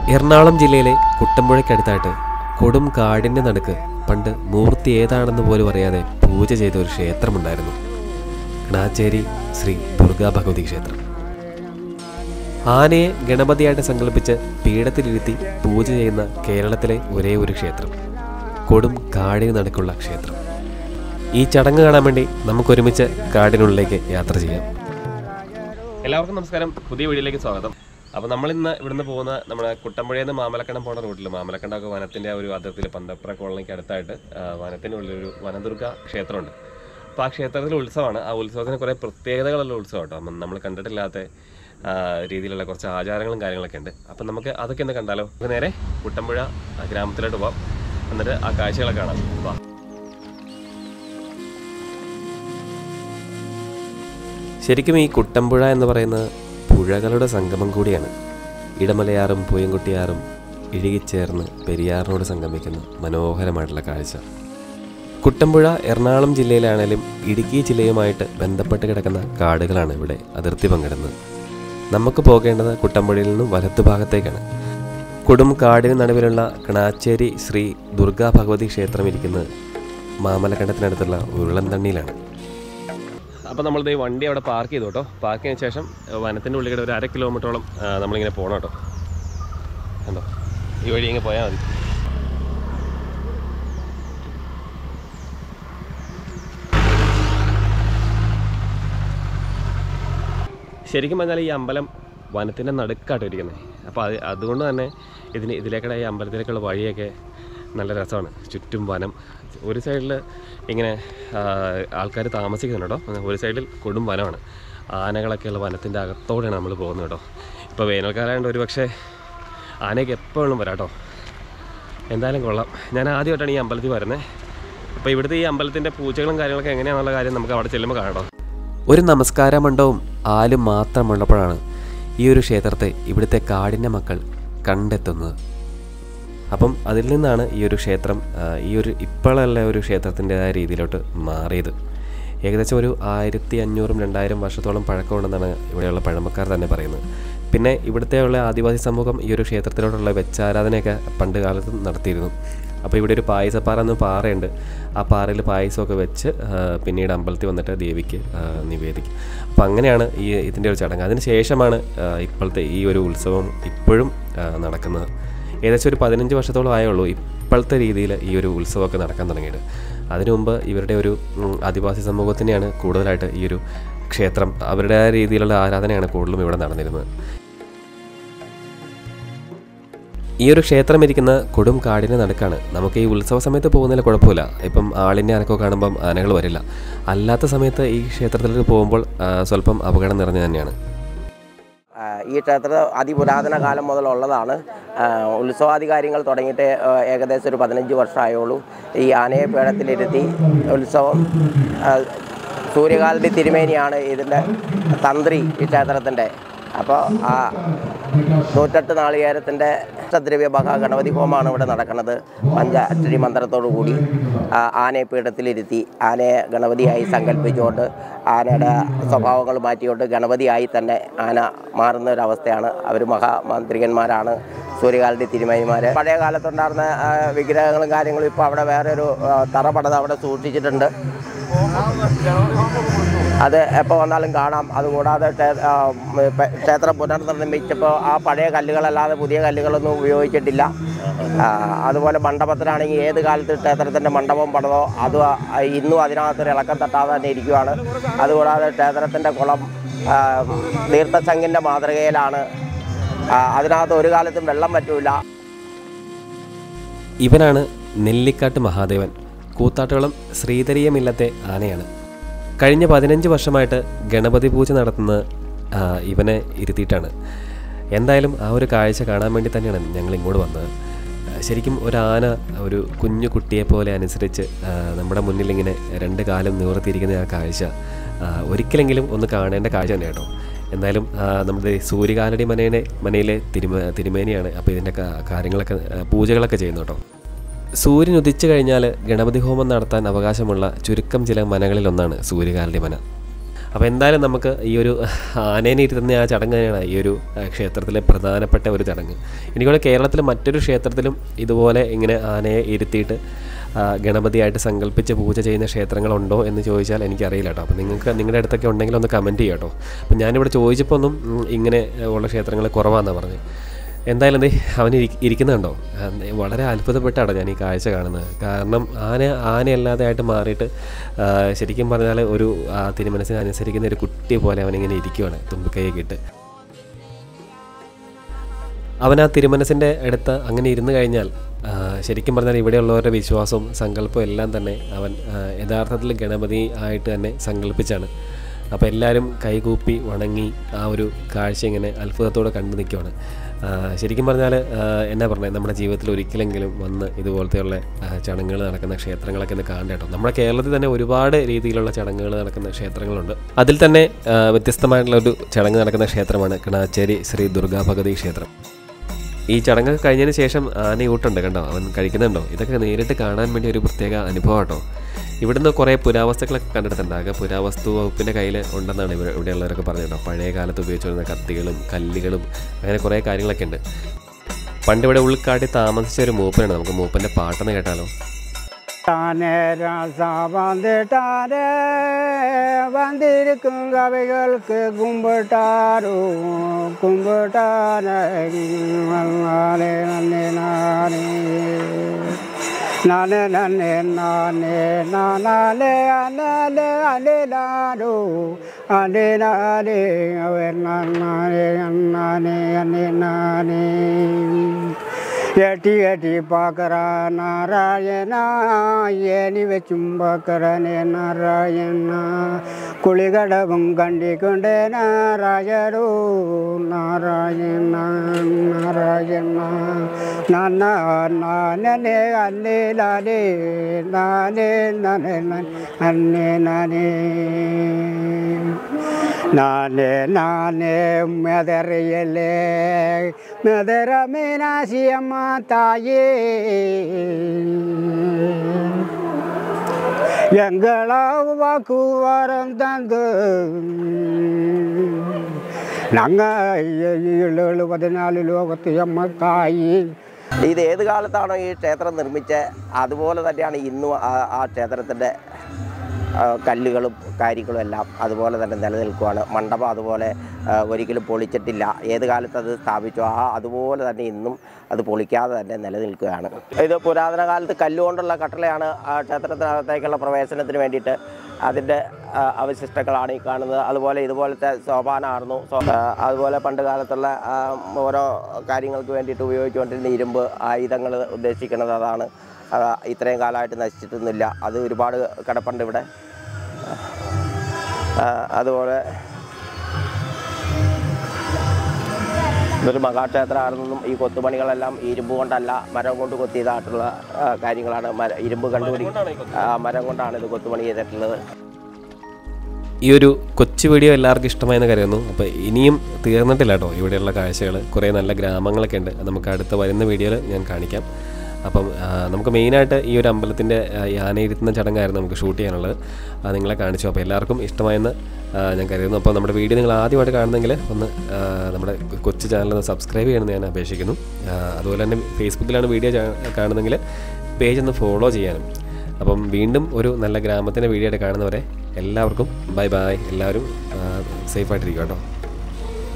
എറണാകുളം ജില്ലയിലെ കുട്ടമ്പുഴയ്ക്കടുത്തായിട്ട് കൊടും കാടിൻ്റെ നടുക്ക് പണ്ട് മൂർത്തി ഏതാണെന്ന് പോലും അറിയാതെ പൂജ ചെയ്ത ഒരു ക്ഷേത്രമുണ്ടായിരുന്നു കണാച്ചേരി ശ്രീ ദുർഗാ ഭഗവതി ക്ഷേത്രം ആനയെ ഗണപതിയായിട്ട് സങ്കല്പിച്ച് പീഠത്തിലിരുത്തി പൂജ ചെയ്യുന്ന കേരളത്തിലെ ഒരേ ഒരു ക്ഷേത്രം കൊടും കാടിന് നടുക്കുള്ള ക്ഷേത്രം ഈ ചടങ്ങ് കാണാൻ വേണ്ടി നമുക്കൊരുമിച്ച് കാടിനുള്ളിലേക്ക് യാത്ര ചെയ്യാം എല്ലാവർക്കും നമസ്കാരം പുതിയ വീഡിയോയിലേക്ക് സ്വാഗതം അപ്പോൾ നമ്മൾ ഇന്ന് ഇവിടുന്ന് പോകുന്ന നമ്മുടെ കുട്ടമ്പുഴയിൽ നിന്ന് മാമലക്കണ്ടം പോകുന്ന റൂട്ടിൽ മാമലക്കണ്ടമൊക്കെ വനത്തിൻ്റെ ആ ഒരു അതിർത്തിയിൽ പന്തപ്ര കോളനിക്ക് അടുത്തായിട്ട് ആ, വനത്തിനുള്ളിൽ ഒരു വനദുർഗ ക്ഷേത്രമുണ്ട് അപ്പോൾ ആ ക്ഷേത്രത്തിൽ ഉത്സവമാണ് ആ ഉത്സവത്തിന് കുറേ പ്രത്യേകതകളുള്ള ഉത്സവം കേട്ടോ അപ്പം നമ്മൾ കണ്ടിട്ടില്ലാത്ത ആ, രീതിയിലുള്ള കുറച്ച് ആചാരങ്ങളും കാര്യങ്ങളൊക്കെ ഉണ്ട് അപ്പം നമുക്ക് അതൊക്കെ ഒന്ന് കണ്ടാലോ നമുക്ക് നേരെ കുട്ടമ്പുഴ ആ, ഗ്രാമത്തിലോട്ട് പോവാം എന്നിട്ട് ആ കാഴ്ചകളൊക്കെ കാണാം വാ ശരിക്കും ഈ കുട്ടമ്പുഴ എന്ന് പറയുന്നത് പുഴകളുടെ സംഗമം കൂടിയാണ് ഇടമലയാറും പൂയംകുട്ടിയാറും ഇഴുകിച്ചേർന്ന് പെരിയാറിനോട് സംഗമിക്കുന്ന മനോഹരമായിട്ടുള്ള കാഴ്ച കുട്ടമ്പുഴ എറണാകുളം ജില്ലയിലാണെങ്കിലും ഇടുക്കി ജില്ലയുമായിട്ട് ബന്ധപ്പെട്ട് കിടക്കുന്ന കാടുകളാണ് ഇവിടെ അതിർത്തി പങ്കിടുന്നത് നമുക്ക് പോകേണ്ടത് കുട്ടമ്പുഴയിൽ നിന്നും വലത്തുഭാഗത്തേക്കാണ് കൊടും കാടിന് നടുവിലുള്ള കണാച്ചേരി ശ്രീ ദുർഗാ ഭഗവതി ക്ഷേത്രം ഇരിക്കുന്നത് മാമലക്കണ്ടത്തിനടുത്തുള്ള ഉരുളന്തണ്ണിയിലാണ് അപ്പോൾ നമ്മളിത് ഈ വണ്ടി അവിടെ പാർക്ക് ചെയ്തു കേട്ടോ പാർക്ക് ചെയ്തതിന് ശേഷം ഏഹ്, വനത്തിൻ്റെ ഉള്ളിൽ ഒരു അര കിലോമീറ്ററോളം ആ, നമ്മളിങ്ങനെ പോകണം കേട്ടോ കണ്ടോ ഈ വഴി ഇങ്ങനെ പോയാൽ മതി ശരിക്കും പറഞ്ഞാൽ ഈ അമ്പലം വനത്തിൻ്റെ നടുക്കാട്ടോ ഇരിക്കുന്നത് അപ്പോൾ അത് അതുകൊണ്ട് തന്നെ ഇതിന് ഇതിലേക്കുള്ള ഈ അമ്പലത്തിലേക്കുള്ള വഴിയൊക്കെ നല്ല രസമാണ് ചുറ്റും വനം ഒരു സൈഡിൽ ഇങ്ങനെ ആൾക്കാർ താമസിക്കുന്നുണ്ട് കേട്ടോ ഒരു സൈഡിൽ കൊടും വനമാണ് ആനകളൊക്കെയുള്ള വനത്തിൻ്റെ അകത്തോടെയാണ് നമ്മൾ പോകുന്നത് കേട്ടോ ഇപ്പോൾ വേനൽക്കാലമായതുകൊണ്ട് ഒരു പക്ഷേ ആനയൊക്കെ എപ്പോഴും വരാം കേട്ടോ എന്തായാലും കൊള്ളാം ഞാൻ ആദ്യമായിട്ടാണ് ഈ അമ്പലത്തിൽ വരുന്നത് അപ്പോൾ ഇവിടുത്തെ ഈ അമ്പലത്തിൻ്റെ പൂജകളും കാര്യങ്ങളൊക്കെ എങ്ങനെയാണെന്നുള്ള കാര്യം നമുക്ക് അവിടെ ചെല്ലുമ്പോൾ കാണാം കേട്ടോ ഒരു നമസ്കാര മണ്ഡപവും ആലും മാത്രമുള്ളപ്പോഴാണ് ഈ ഒരു ക്ഷേത്രത്തെ ഇവിടുത്തെ കാടിൻ്റെ മക്കൾ കണ്ടെത്തുന്നത് അപ്പം അതിൽ നിന്നാണ് ഈ ഒരു ക്ഷേത്രം ആ, ഈ ഒരു ഇപ്പോഴുള്ള ഒരു ക്ഷേത്രത്തിൻ്റെതായ രീതിയിലോട്ട് മാറിയത് ഏകദേശം ഒരു ആയിരത്തി അഞ്ഞൂറും രണ്ടായിരം വർഷത്തോളം പഴക്കമുണ്ടെന്നാണ് ഇവിടെയുള്ള പഴമക്കാർ തന്നെ പറയുന്നത് പിന്നെ ഇവിടുത്തെയുള്ള ആദിവാസി സമൂഹം ഈ ഒരു ക്ഷേത്രത്തിലോട്ടുള്ള വെച്ചാരാധനയൊക്കെ പണ്ട് കാലത്ത് നടത്തിയിരുന്നു അപ്പോൾ ഇവിടെ ഒരു പായസപ്പാറ എന്ന പാറയുണ്ട് ആ പാറയിൽ പായസമൊക്കെ വെച്ച് ആ, പിന്നീട് അമ്പലത്തിൽ വന്നിട്ട് ദേവിക്ക് ആ, നിവേദിക്കും അപ്പോൾ അങ്ങനെയാണ് ഈ ഇതിൻ്റെ ഒരു ചടങ്ങ് അതിന് ശേഷമാണ് ആ, ഇപ്പോഴത്തെ ഈ ഒരു ഉത്സവം ഇപ്പോഴും ആ, നടക്കുന്നത് ഏകദേശം ഒരു പതിനഞ്ച് വർഷത്തോളം ആയുള്ളൂ ഇപ്പോഴത്തെ രീതിയിൽ ഈ ഒരു ഉത്സവമൊക്കെ നടക്കാൻ തുടങ്ങിയിട്ട് അതിനു മുമ്പ് ഇവരുടെ ഒരു ഉം, ആദിവാസി സമൂഹത്തിനെയാണ് കൂടുതലായിട്ട് ഈ ഒരു ക്ഷേത്രം അവരുടെ രീതിയിലുള്ള ആരാധനയാണ് കൂടുതലും ഇവിടെ നടന്നിരുന്നത് ഈ ഒരു ക്ഷേത്രം ഇരിക്കുന്ന കൊടും കാടിന് നടുക്കാണ് നമുക്ക് ഈ ഉത്സവ സമയത്ത് പോകുന്നതിൽ കുഴപ്പമില്ല ഇപ്പം ആളിൻ്റെ അനക്കോ കാണുമ്പം ആനകൾ വരില്ല അല്ലാത്ത സമയത്ത് ഈ ക്ഷേത്രത്തിലേക്ക് പോകുമ്പോൾ ആ, സ്വല്പം അപകടം നിറഞ്ഞു തന്നെയാണ് ആ, ഈ ക്ഷേത്രം അതിപുരാതന കാലം മുതലുള്ളതാണ് ആ, ഉത്സവാധികാരികൾ തുടങ്ങിയിട്ട് ആ, ഏകദേശം ഒരു പതിനഞ്ച് വർഷമായുള്ളൂ ഈ ആനയെ പീഠത്തിലിരുത്തി ഉത്സവം ആ, സൂര്യകാലത്തി തിരുമേനിയാണ് ഇതിൻ്റെ തന്ത്രി ഈ ക്ഷേത്രത്തിൻ്റെ അപ്പോൾ ആ നൂറ്റെട്ട് നാളികേരത്തിൻ്റെ ദ്രവ്യ ഭഗ ഗണപതി ഹോമമാണ് ഇവിടെ നടക്കുന്നത് പഞ്ചാക്ഷരി മന്ത്രത്തോടു കൂടി ആ, ആനയെ പീഠത്തിലിരുത്തി ആനയെ ഗണപതിയായി സങ്കല്പിച്ചുകൊണ്ട് ആനയുടെ സ്വഭാവങ്ങൾ മാറ്റിക്കൊണ്ട് ഗണപതിയായി തന്നെ ആന മാറുന്ന ഒരു അവസ്ഥയാണ് അവർ മഹാമാന്ത്രികന്മാരാണ് സൂര്യകാലത്തി തിരുമേനിമാർ പഴയ കാലത്തുണ്ടായിരുന്ന ആ, വിഗ്രഹങ്ങളും കാര്യങ്ങളും ഇപ്പോൾ അവിടെ വേറെ ഒരു ആ, തറ പണിത് അവിടെ സൂക്ഷിച്ചിട്ടുണ്ട് അത് എപ്പോൾ വന്നാലും കാണാം അതുകൂടാതെ ക്ഷേ- ആ, ഉം, പ- ക്ഷേത്രം പുനർനിർമ്മിച്ചപ്പോൾ ആ പഴയ കല്ലുകളല്ലാതെ പുതിയ കല്ലുകളൊന്നും ഉപയോഗിച്ചിട്ടില്ല ആ, അതുപോലെ മണ്ഡപത്തിലാണെങ്കിൽ ഏത് കാലത്ത് ക്ഷേത്രത്തിൻ്റെ മണ്ഡപം പണിതോ അത് ആ, ഇന്നും അതിനകത്തൊരു ഇളക്കം തട്ടാതെ തന്നെ ഇരിക്കുകയാണ് അതുകൂടാതെ ക്ഷേത്രത്തിൻ്റെ കുളം ആ, തീർത്ഥശങ്കിൻ്റെ മാതൃകയിലാണ് ആ, അതിനകത്ത് ഒരു കാലത്തും വെള്ളം പറ്റൂല ഇവനാണ് നെല്ലിക്കാട്ട് മഹാദേവൻ കൂത്താട്ടുകുളം ശ്രീധരീയമില്ലത്തെ ആനയാണ് കഴിഞ്ഞ പതിനഞ്ച് വർഷമായിട്ട് ഗണപതി പൂജ നടത്തുന്നത് ആ, ഇവനെ ഇരുത്തിയിട്ടാണ് എന്തായാലും ആ ഒരു കാഴ്ച കാണാൻ വേണ്ടി തന്നെയാണ് ഞങ്ങൾ ഇങ്ങോട്ട് വന്നത് ആ, ശരിക്കും ഒരു ആന ഒരു കുഞ്ഞു കുട്ടിയെ പോലെ അനുസരിച്ച് ആ, നമ്മുടെ മുന്നിൽ ഇങ്ങനെ രണ്ട് കാലം നിവർത്തിയിരിക്കുന്ന ആ കാഴ്ച ആ, ഒരിക്കലെങ്കിലും ഒന്ന് കാണേണ്ട കാഴ്ച തന്നെ കേട്ടോ എന്തായാലും ആ, നമ്മുടെ സൂര്യകാലടി മനയുടെ മനയിലെ തിരുമ തിരുമേനിയാണ് അപ്പോൾ ഇതിൻ്റെ കാ- കാര്യങ്ങളൊക്കെ ആ, പൂജകളൊക്കെ ചെയ്യുന്നു കേട്ടോ സൂര്യൻ ഉദിച്ചു കഴിഞ്ഞാൽ ഗണപതി ഹോമം നടത്താൻ അവകാശമുള്ള ചുരുക്കം ചില മനകളിലൊന്നാണ് സൂര്യകാലടി മന അപ്പോൾ എന്തായാലും നമുക്ക് ഈ ഒരു ആനേനെ ഇരുത്തുന്ന ആ ചടങ്ങ് തന്നെയാണ് ഈ ഒരു ആ, ക്ഷേത്രത്തിലെ പ്രധാനപ്പെട്ട ഒരു ചടങ്ങ് എനിക്കവിടെ കേരളത്തിൽ മറ്റൊരു ക്ഷേത്രത്തിലും ഇതുപോലെ ഇങ്ങനെ ആനയെ ഇരുത്തിയിട്ട് ആ, ഗണപതിയായിട്ട് സങ്കല്പിച്ച് പൂജ ചെയ്യുന്ന ക്ഷേത്രങ്ങളുണ്ടോ എന്ന് ചോദിച്ചാൽ എനിക്കറിയില്ല കേട്ടോ അപ്പോൾ നിങ്ങൾക്ക് നിങ്ങളുടെ അടുത്തൊക്കെ ഉണ്ടെങ്കിൽ ഒന്ന് കമൻറ്റ് ചെയ്യാം കേട്ടോ അപ്പോൾ ഞാനിവിടെ ചോദിച്ചപ്പോൾ ഒന്നും ഉം, ഇങ്ങനെ ഉള്ള ക്ഷേത്രങ്ങൾ കുറവാണെന്നാണ് പറഞ്ഞത് എന്തായാലും എന്തേ അവൻ ഇരി- ഇരിക്കുന്നുണ്ടോ ആ, വളരെ അത്ഭുതപ്പെട്ടാണ് ഞാൻ ഈ കാഴ്ച കാണുന്നത് കാരണം ആന ആനയല്ലാതെ ആയിട്ട് മാറിയിട്ട് ആ, ശരിക്കും പറഞ്ഞാൽ ഒരു ആ, തിരുമനസ്സിനെ അനുസരിക്കുന്ന ഒരു കുട്ടി പോലെ അവനിങ്ങനെ ഇരിക്കുവാണ് തുമ്പിക്കൈയൊക്കെ ഇട്ട് അവൻ ആ തിരുമനസിൻ്റെ അടുത്ത് അങ്ങനെ ഇരുന്ന് കഴിഞ്ഞാൽ ആ, ശരിക്കും പറഞ്ഞാൽ ഇവിടെയുള്ളവരുടെ വിശ്വാസവും സങ്കല്പവും എല്ലാം തന്നെ അവൻ ആ, യഥാർത്ഥത്തിൽ ഗണപതി ആയിട്ട് തന്നെ സങ്കല്പിച്ചാണ് അപ്പോൾ എല്ലാവരും കൈകൂപ്പി വണങ്ങി ആ ഒരു കാഴ്ച ഇങ്ങനെ അത്ഭുതത്തോടെ കണ്ടു നിൽക്കുവാണ് ആ, ശരിക്കും പറഞ്ഞാൽ ആ, എന്നാ പറഞ്ഞത് നമ്മുടെ ജീവിതത്തിൽ ഒരിക്കലെങ്കിലും വന്ന് ഇതുപോലത്തെയുള്ള ആ, ചടങ്ങുകൾ നടക്കുന്ന ക്ഷേത്രങ്ങളൊക്കെ ഒന്ന് കാണണ്ട കേട്ടോ നമ്മുടെ കേരളത്തിൽ തന്നെ ഒരുപാട് രീതിയിലുള്ള ചടങ്ങുകൾ നടക്കുന്ന ക്ഷേത്രങ്ങളുണ്ട് അതിൽ തന്നെ ആ, വ്യത്യസ്തമായിട്ടുള്ള ഒരു ചടങ്ങ് നടക്കുന്ന ക്ഷേത്രമാണ് കിണാച്ചേരി ശ്രീ ദുർഗാ ഭഗവതി ക്ഷേത്രം ഈ ചടങ്ങ് കഴിഞ്ഞതിന് ശേഷം ആനയൂട്ടുണ്ട് കണ്ടോ അവൻ കഴിക്കുന്നുണ്ടോ ഇതൊക്കെ നേരിട്ട് കാണാൻ വേണ്ടി ഒരു പ്രത്യേക അനുഭവം കേട്ടോ ഇവിടുന്ന് കുറേ പുരാവസ്തുക്കളൊക്കെ കണ്ടെടുത്തിട്ടുണ്ട് ആകെ പുരാവസ്തു വകുപ്പിൻ്റെ കയ്യിൽ ഉണ്ടെന്നാണ് ഇവിടെ ഇവിടെയുള്ളവരൊക്കെ പറഞ്ഞത് കേട്ടോ പഴയ കാലത്ത് ഉപയോഗിച്ചിരുന്ന കത്തികളും കല്ലുകളും അങ്ങനെ കുറേ കാര്യങ്ങളൊക്കെ ഉണ്ട് പണ്ട് ഇവിടെ ഉൾക്കാട്ടി താമസിച്ച ഒരു മൂപ്പനാണ് നമുക്ക് മൂപ്പൻ്റെ പാട്ടെന്ന് കേട്ടാലോ தானே ராசா வந்துட்டாரே வந்திருக்கும் கவைகளுக்கு கும்பிட்டாரோ கும்பிட்டாரே நானே நன்னே நானே நானே நன்னே நானே நானாலே அனாலே அலே நானோ அலே நானே அவர் நானே நானே அன்னே நானே எட்டி எட்டி பார்க்குறா நாராயணா ஏணி வச்சும் பார்க்குறனே நாராயணா குளிகடவும் கண்டி கொண்டே நாராயணோ நாராயணா நாராயணா நானா நானே அல்லே லாலே நானே நானே அன்னே நானே ನಾನೇ ನಾನೇ ಮೆದರಿಯಲೇ ಮೆದರ ಮೀನಾಶಿಯಮ್ಮ ತಾಯಿ எங்கள வாக்கு வரம் தந்து நாங்கள் ஏழு പതിനാല് ലോകത്ത് അമ്മ തായി ഇത് ഏത് കാലത്താണോ ഈ ക്ഷേത്രം നിർമ്മിച്ചത് അതുപോലെ തന്നെയാണ് ഇന്നും ആ ആ ക്ഷേത്രത്തിൻ്റെ ആ, കല്ലുകളും കാര്യങ്ങളും എല്ലാം അതുപോലെ തന്നെ നിലനിൽക്കുവാണ് മണ്ഡപം അതുപോലെ ആ, ഒരിക്കലും പൊളിച്ചിട്ടില്ല ഏത് കാലത്ത് അത് സ്ഥാപിച്ചു ആ അതുപോലെ തന്നെ ഇന്നും അത് പൊളിക്കാതെ തന്നെ നിലനിൽക്കുകയാണ് ഇത് പുരാതന കാലത്ത് കല്ലുകൊണ്ടുള്ള കട്ടളയാണ് ആ ക്ഷേത്രത്തിനകത്തേക്കുള്ള പ്രവേശനത്തിന് വേണ്ടിയിട്ട് അതിൻ്റെ ആ, അവശിഷ്ടങ്ങളാണ് ഈ കാണുന്നത് അതുപോലെ ഇതുപോലത്തെ സോപാനമായിരുന്നു സോ- ആ, അതുപോലെ പണ്ട് കാലത്തുള്ള ആ, ഓരോ കാര്യങ്ങൾക്ക് വേണ്ടിയിട്ട് ഉപയോഗിച്ചുകൊണ്ടിരുന്ന ഇരുമ്പ് ആയുധങ്ങൾ ഉദ്ദേശിക്കുന്നത് അതാണ് അത് ഇത്രയും കാലമായിട്ട് നശിച്ചിട്ടൊന്നുമില്ല അത് ഒരുപാട് കിടപ്പുണ്ട് ഇവിടെ ആ, അതുപോലെ ഇതൊരു മഹാക്ഷേത്രമാണെന്നും ഈ കൊത്തുപണികളെല്ലാം ഇരുമ്പ് കൊണ്ടല്ല മരം കൊണ്ട് കൊത്തിയതായിട്ടുള്ള ആ, കാര്യങ്ങളാണ് മര ഇരുമ്പ് കണ്ടുപിടി ആ, മരം കൊണ്ടാണ് ഇത് കൊത്തുപണി ചെയ്തിട്ടുള്ളത് ഈ ഒരു കൊച്ചു വീഡിയോ എല്ലാവർക്കും ഇഷ്ടമായെന്ന് കരുതുന്നു അപ്പോൾ ഇനിയും തീർന്നിട്ടില്ല കേട്ടോ ഇവിടെയുള്ള കാഴ്ചകൾ കുറേ നല്ല ഗ്രാമങ്ങളൊക്കെ ഉണ്ട് അത് നമുക്ക് അടുത്ത വരുന്ന വീഡിയോയിൽ ഞാൻ കാണിക്കാം അപ്പം ആ, നമുക്ക് മെയിനായിട്ട് ഈ ഒരു അമ്പലത്തിൻ്റെ യാനയിരുത്തുന്ന ചടങ്ങായിരുന്നു നമുക്ക് ഷൂട്ട് ചെയ്യാനുള്ളത് അത് നിങ്ങളെ കാണിച്ചു അപ്പോൾ എല്ലാവർക്കും ഇഷ്ടമായെന്ന് ആ, ഞാൻ കരുതുന്നു അപ്പോൾ നമ്മുടെ വീഡിയോ നിങ്ങൾ ആദ്യമായിട്ട് കാണുന്നെങ്കിൽ ഒന്ന് ആ, നമ്മുടെ കൊച്ചു ചാനൽ ഒന്ന് സബ്സ്ക്രൈബ് ചെയ്യണമെന്ന് ഞാൻ അപേക്ഷിക്കുന്നു ആ, അതുപോലെ തന്നെ ഫേസ്ബുക്കിലാണ് വീഡിയോ കാണുന്നെങ്കിൽ പേജ് ഒന്ന് ഫോളോ ചെയ്യാനും അപ്പം വീണ്ടും ഒരു നല്ല ഗ്രാമത്തിൻ്റെ വീഡിയോ ആയിട്ട് കാണുന്നവരെ എല്ലാവർക്കും ബൈ ബൈ എല്ലാവരും സേഫായിട്ടിരിക്കും കേട്ടോ